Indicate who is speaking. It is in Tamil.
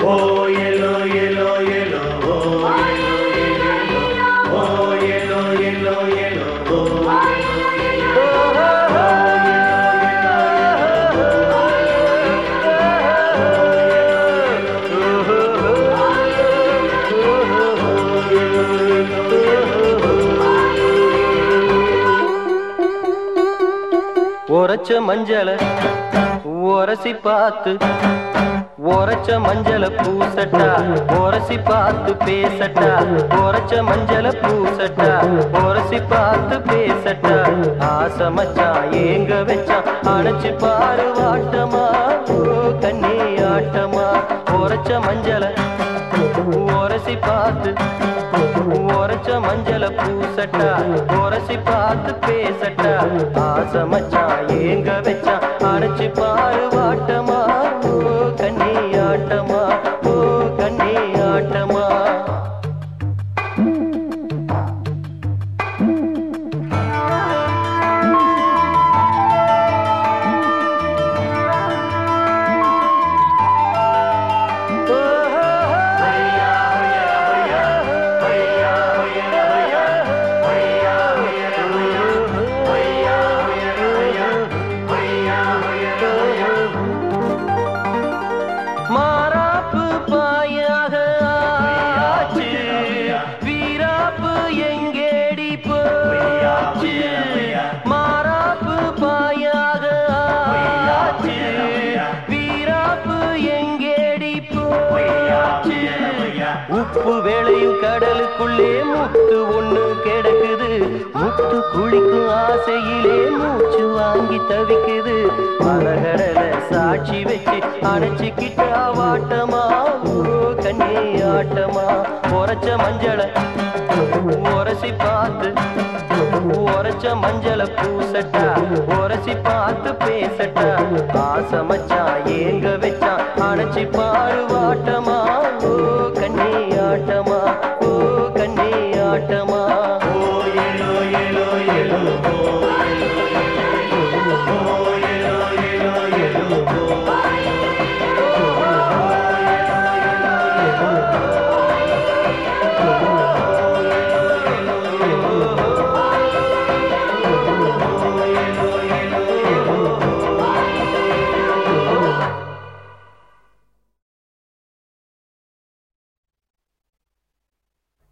Speaker 1: Oh yellow, yellow, yellow. Oh yellow, yellow. Oh yellow, yellow, yellow. Oh
Speaker 2: உரைச்ச மஞ்சள உரசி பார்த்து உரைச்ச மஞ்சள பூசட்டா உரசி பார்த்து பேசட்டா உரைச்ச மஞ்சள பூசட்டா உரசி பார்த்து பேசட்டா ஆசை மச்சான் ஏங்க வச்சான் அணைச்சு பாரு வாட்டமா ஓ கண்ணே ஆட்டமா உரைச்ச மஞ்சள உரசி பார்த்து உரைச்ச மஞ்சள பூசட்டா உரசி பார்த்து பேசட்டா ஆசை மச்சான் ஏங்க வச்சான் அணைச்சு பாரு வாட்டமா ஓ கண்ணே ஆட்டமா ஓ கண்ணே ஆட்டமா மாறாப்பு பாயாக ஆச்சு வீராப்பு எங்கேடி போச்சு மாறாப்பு பாயாக ஆச்சு வீராப்பு எங்கேடி போச்சு உப்பு வேளையும் கடலுக்குள்ளே முத்து ஒண்ணு கிடக்குது முத்து குளிக்கும் ஆசையிலே மூச்சு வாங்கி தவிக்குது மரகடல சாட்சி வச்சு அணைச்சுக்கிட்டா வாட்டமா ஓ கண்ணே ஆட்டமா உரைச்ச மஞ்சள உரசி பார்த்து உரைச்ச மஞ்சள பூசட்டா உரசி பார்த்து பேசட்டா ஆசை மச்சான் ஏங்க வச்சான் அணைச்சி பாரு வாட்டமா ஓ கண்ணே ஆட்டமா ஓ கண்ணே ஆட்டமா